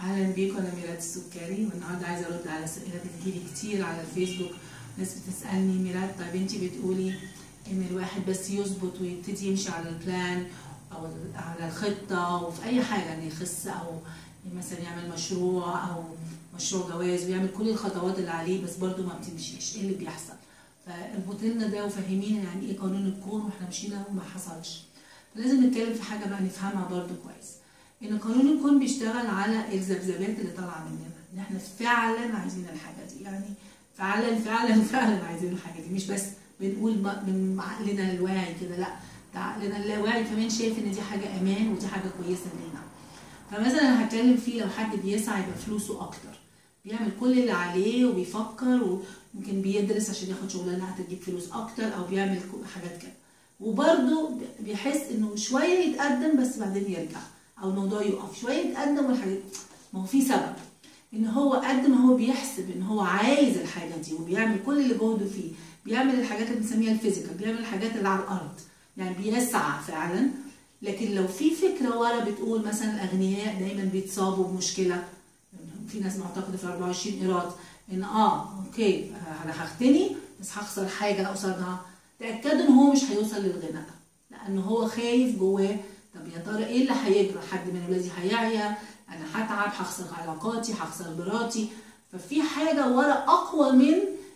اهلا بيكم انا ميرات السكري والنهارده عايزه ارد على اسئله بتجيلي كتير على الفيسبوك ناس بتسالني ميرات طيب انت بتقولي ان الواحد بس يظبط ويبتدي يمشي على البلان او على الخطه وفي اي حاجه ان يخس او مثلا يعمل مشروع او مشروع جواز ويعمل كل الخطوات اللي عليه بس برضه ما بتمشيش ايه اللي بيحصل فاربط لنا ده وفهمينا يعني ايه قانون الكون واحنا مشينا وما حصلش فلازم نتكلم في حاجه بقى نفهمها برضه كويس ان قانون الكون بيشتغل على الذبذبات اللي طالعه مننا ان احنا فعلا عايزين الحاجه دي يعني فعلا فعلا فعلا عايزين الحاجه دي مش بس بنقول من عقلنا الواعي كده لا ده عقلنا اللاواعي كمان شايف ان دي حاجه امان ودي حاجه كويسه لينا فمثلا انا هتكلم فيه لو حد بيسعى يبقى فلوسه اكتر بيعمل كل اللي عليه وبيفكر وممكن بيدرس عشان ياخد شغلانه هتجيب فلوس اكتر او بيعمل حاجات كده وبرده بيحس انه شويه يتقدم بس بعدين يرجع او الموضوع يقف شويه يتقدم والحاجات ما هو في سبب ان هو قد ما هو بيحسب ان هو عايز الحاجه دي وبيعمل كل اللي جهده فيه بيعمل الحاجات اللي بنسميها الفيزيكال بيعمل الحاجات اللي على الارض يعني بيسعى فعلا لكن لو في فكره ورا بتقول مثلا الاغنياء دايما بيتصابوا بمشكله في ناس معتقده في 24 ايراد ان اه اوكي انا هغتني بس هخسر حاجه قصادها تاكدوا ان هو مش هيوصل للغنى لان هو خايف جواه طب يا ترى ايه اللي هيجرى حد من ولادي هيعيا انا هتعب هخسر علاقاتي هخسر مراتي ففي حاجه ورا اقوى من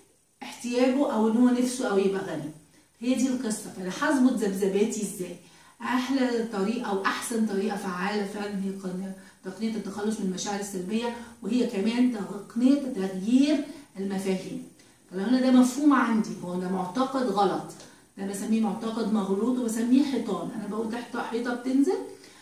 احتياجه او ان هو نفسه او يبقى غني هي دي القصه فانا هظبط ذبذباتي ازاي احلى طريقه او احسن طريقه فعاله فعلا هي تقنيه التخلص من المشاعر السلبيه وهي كمان تقنيه تغيير المفاهيم طب انا ده مفهوم عندي هو ده معتقد غلط ده بسميه معتقد مغلوط وبسميه حيطان انا بقول تحت حيطه بتنزل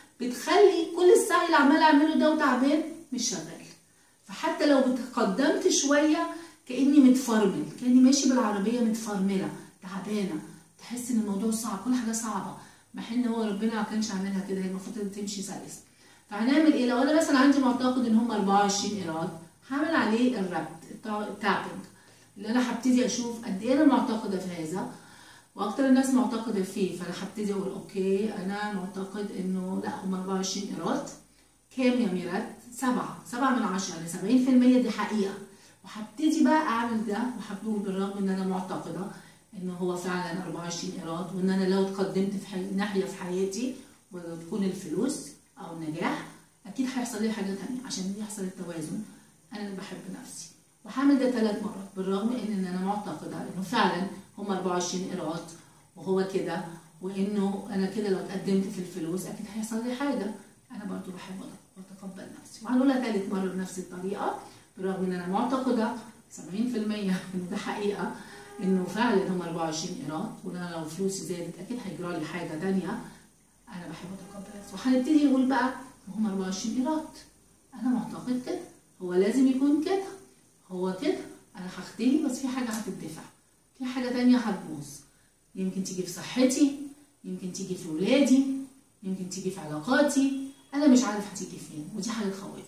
بتخلي كل السعي اللي عمال اعمله ده وتعبان مش شغال فحتى لو تقدمت شويه كاني متفرمل كاني ماشي بالعربيه متفرمله تعبانه تحس ان الموضوع صعب كل حاجه صعبه مع ان هو ربنا ما كانش عاملها كده هي المفروض تمشي سلس فهنعمل ايه لو انا مثلا عندي معتقد ان هم 24 ايراد هعمل عليه الربط التابنج اللي انا هبتدي اشوف قد ايه انا معتقده في هذا واكتر الناس معتقده فيه فانا هبتدي اقول اوكي انا معتقد انه لا هم 24 ايراد كام يا ميرات؟ سبعة سبعة من عشرة يعني 70% دي حقيقة وهبتدي بقى اعمل ده وهقول بالرغم ان انا معتقده ان هو فعلا 24 ايراد وان انا لو اتقدمت في حي... ناحيه في حياتي وتكون الفلوس او النجاح اكيد هيحصل لي حاجه تانية عشان يحصل التوازن انا اللي بحب نفسي وهعمل ده ثلاث مرات بالرغم ان انا معتقده انه فعلا هم 24 ايراد وهو كده وانه انا كده لو اتقدمت في الفلوس اكيد هيحصل لي حاجه انا برضو بحب واتقبل نفسي وهنقولها ثالث مره بنفس الطريقه بالرغم ان انا معتقده 70% انه ده حقيقه انه فعلا هم 24 ايراد وان انا لو فلوسي زادت اكيد هيجرى لي حاجه ثانيه انا بحب اتقبل نفسي وهنبتدي نقول بقى هم 24 ايراد انا معتقد كده هو لازم يكون كده هو كده انا هختني بس في حاجه هتدفع في حاجه تانية هتبوظ يمكن تيجي في صحتي يمكن تيجي في ولادي يمكن تيجي في علاقاتي انا مش عارف هتيجي فين ودي حاجه تخوفني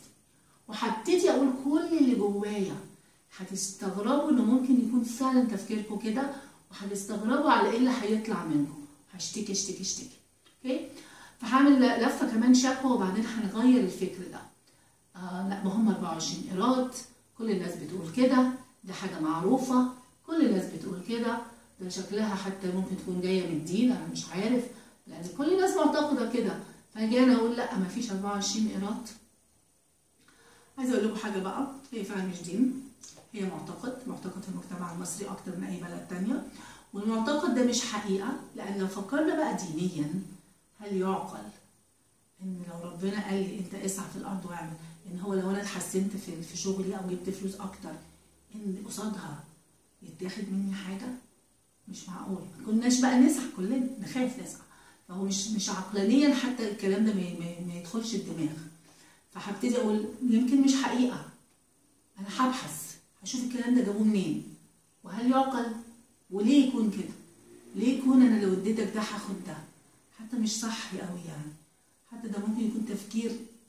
وهبتدي اقول كل اللي جوايا هتستغربوا انه ممكن يكون فعلا تفكيركم كده وهتستغربوا على ايه اللي هيطلع منكم هشتكي اشتكي اشتكي اوكي فهعمل لفه كمان شكوى وبعدين هنغير الفكر ده آه لا ما هم 24 ايراد كل الناس بتقول كده دي حاجه معروفه كل الناس بتقول كده ده شكلها حتى ممكن تكون جايه من الدين انا مش عارف لان كل الناس معتقده كده فاجي انا اقول لا ما فيش 24 ايراد عايزه اقول لكم حاجه بقى هي فعلا مش دين هي معتقد معتقد في المجتمع المصري اكتر من اي بلد تانية والمعتقد ده مش حقيقه لان لو فكرنا بقى دينيا هل يعقل ان لو ربنا قال لي انت اسعى في الارض واعمل ان هو لو انا اتحسنت في في شغلي او جبت فلوس اكتر ان قصادها يتاخد مني حاجه مش معقول ما كناش بقى نسعى كلنا نخاف نسعى فهو مش مش عقلانيا حتى الكلام ده ما, ما, ما يدخلش الدماغ فهبتدي اقول يمكن مش حقيقه انا هبحث هشوف الكلام ده جابوه منين وهل يعقل وليه يكون كده ليه يكون انا لو اديتك ده هاخد ده حتى مش صحي قوي يعني حتى ده ممكن يكون تفكير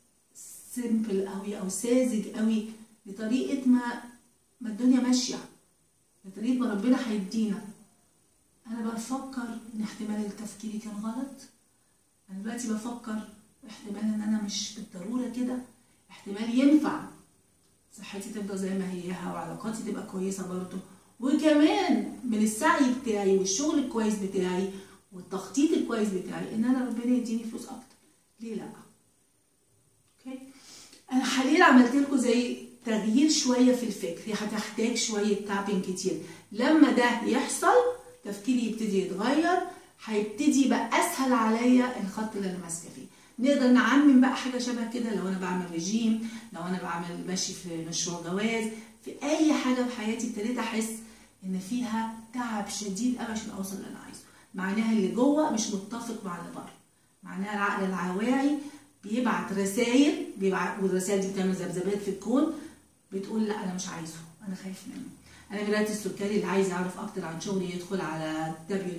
سيمبل قوي او ساذج قوي لطريقه ما ما الدنيا ماشيه لطريقه ما ربنا هيدينا انا بفكر ان احتمال تفكيري كان غلط انا دلوقتي بفكر احتمال ان انا مش بالضروره كده احتمال ينفع صحتي تفضل زي ما هي وعلاقاتي تبقى كويسه برضه وكمان من السعي بتاعي والشغل الكويس بتاعي والتخطيط الكويس بتاعي ان انا ربنا يديني فلوس اكتر ليه لا اوكي انا حاليا عملت لكم زي تغيير شويه في الفكر هي هتحتاج شويه تابنج كتير لما ده يحصل تفكيري يبتدي يتغير هيبتدي يبقى اسهل عليا الخط اللي انا ماسكه فيه نقدر نعمم بقى حاجه شبه كده لو انا بعمل ريجيم لو انا بعمل ماشي في مشروع جواز في اي حاجه في حياتي ابتديت احس ان فيها تعب شديد قوي عشان اوصل اللي انا عايزه معناها اللي جوه مش متفق مع اللي بره معناها العقل اللاواعي بيبعت رسائل بيبعت والرسائل دي بتعمل ذبذبات في الكون بتقول لا انا مش عايزه انا خايف منه انا ميرات السكري اللي عايز يعرف اكتر عن شغلي يدخل على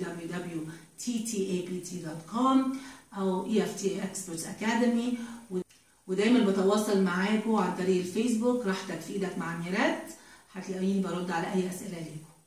www.ttapt.com او EFT Experts Academy ودايما بتواصل معاكم عن طريق الفيسبوك راحتك في ايدك مع ميرات هتلاقيني برد على اي اسئله ليكم